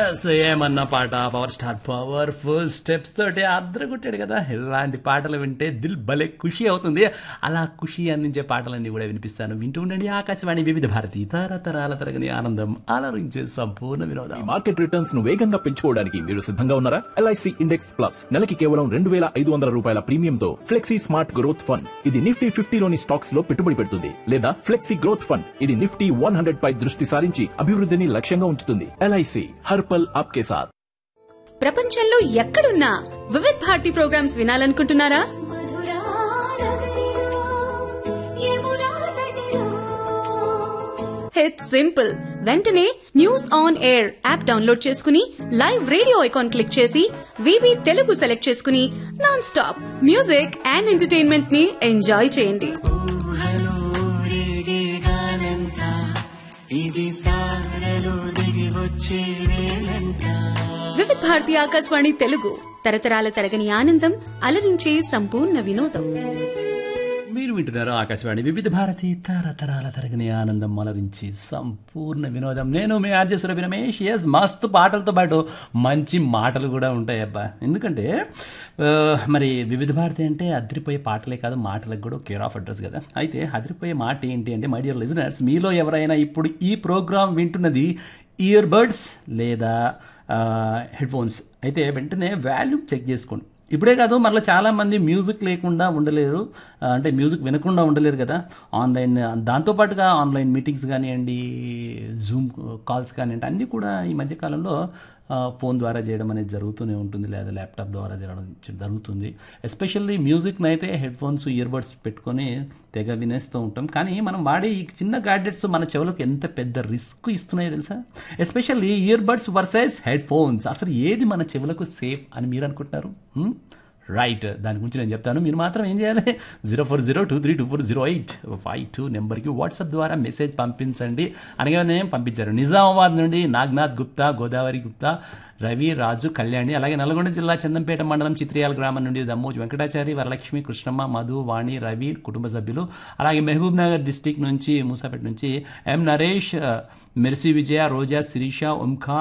Yes ఏమన్న పాట power star powerful steps తోటి అద్దరగొట్టాడు కదా ఇలాంటి పాటలు వింటే దిల్ భలే ఖుషి అవుతుంది అలా ఖుషి అందించే పాటలన్నీ కూడా వినిపిస్తాను వింటూ ఉండండి ఆకాశవాణి వివిధ భారతి తరతరాల తరగని ఆనందం అలరించే సంపూర్ణ వినోదం మార్కెట్ రిటర్న్స్ ను వేగంగా పెంచుకోవడానికి మీరు సిద్ధంగా ఉన్నారా ఎల్ఐసి ఇండెక్స్ ప్లస్ నెలకి కేవలం రెండు వేల ఐదు వందల రూపాయల ప్రీమియంతో ఫ్లెక్సీ స్మార్ట్ గ్రోత్ ఫండ్ ఇది నిఫ్టీ ఫిఫ్టీలోని స్టాక్స్ లో పెట్టుబడి పెడుతుంది లేదా ఫ్లెక్సీ గ్రోత్ ఫండ్ ఇది నిఫ్టీ వన్ హండ్రెడ్ పై దృష్టి సారించి అభివృద్ధిని లక్ష్యంగా ఉంచుతుంది ఎల్ఐసి హర్పల్ ఆప్కే సాథ్ ప్రపంచంలో ఎక్కడున్నా వివిధ్ భారతి ప్రోగ్రామ్స్ వినాలనుకుంటున్నారా ఇట్స్ సింపుల్ వెంటనే news on air app download చేసుకుని లైవ్ రేడియో ఐకాన్ క్లిక్ చేసి వివి తెలుగు సెలెక్ట్ చేసుకుని non stop music and entertainment ని ఎంజాయ్ చేయండి వివిధ్ భారతి ఆకాశవాణి తెలుగు తరతరాల తరగని ఆనందం అలరించే సంపూర్ణ వినోదం మీరు వింటున్నారు ఆకాశవాణి వివిధ భారతి తరతరాల తరగని ఆనందం అలరించి సంపూర్ణ వినోదం నేను మీ ఆర్జేశ్వర రమేష్ ఎస్ మస్తు పాటలతో పాటు మంచి మాటలు కూడా ఉంటాయి అబ్బా ఎందుకంటే ఆ, మరి వివిధ భారతి అంటే అదిరిపోయే పాటలే కాదు మాటలకు కూడా కేర్ ఆఫ్ అడ్రస్ కదా అయితే అదిరిపోయే మాట ఏంటి అంటే మై డియర్ లిజనర్స్ మీలో ఎవరైనా ఇప్పుడు ఈ ప్రోగ్రామ్ వింటున్నది ఇయర్ బడ్స్ లేదా హెడ్ ఫోన్స్ అయితే వెంటనే వాల్యూమ్ చెక్ చేసుకోండి ఇప్పుడే కాదు మళ్ళీ చాలామంది మ్యూజిక్ లేకుండా ఉండలేరు ఆ, అంటే మ్యూజిక్ వినకుండా ఉండలేరు కదా ఆన్లైన్ దాంతోపాటుగా ఆన్లైన్ మీటింగ్స్ కానివ్వండి జూమ్ కాల్స్ కానివ్వండి అన్నీ కూడా ఈ మధ్యకాలంలో ఆ, ఫోన్ ద్వారా చేయడం అనేది జరుగుతూనే ఉంటుంది లేదా ల్యాప్టాప్ ద్వారా చేయడం జరుగుతుంది ఎస్పెషల్లీ మ్యూజిక్ని అయితే హెడ్ ఫోన్స్ ఇయర్ బడ్స్ పెట్టుకొని తెగ వినేస్తూ ఉంటాం కానీ మనం వాడే ఈ చిన్న గ్యాడ్జెట్స్ మన చెవులకు ఎంత పెద్ద రిస్క్ ఇస్తున్నాయో తెలుసా especially earbuds versus headphones అసలు ఏది మన చెవులకు సేఫ్ అని మీరు అనుకుంటున్నారు హ్మ్? రైట్ దాని గురించి నేను చెప్తాను మీరు మాత్రం ఏం చేయాలి zero four zero two three two four zero eight five two నెంబర్కి వాట్సాప్ ద్వారా మెసేజ్ పంపించండి అనగానే పంపించారు నిజామాబాద్ నుండి నాగ్నాథ్ గుప్తా గోదావరి గుప్తా రవి రాజు కళ్యాణి అలాగే నల్గొండ జిల్లా చందంపేట మండలం చిత్రియాల గ్రామం నుండి దమ్మోజు వెంకటాచారి వరలక్ష్మి కృష్ణమ్మ మధు వాణి రవి కుటుంబ సభ్యులు అలాగే మహబూబ్ నగర్ డిస్టిక్ నుంచి మూసాపేట నుంచి ఎం నరేష్ మెర్సీ విజయ రోజా శిరీష ఓంఖా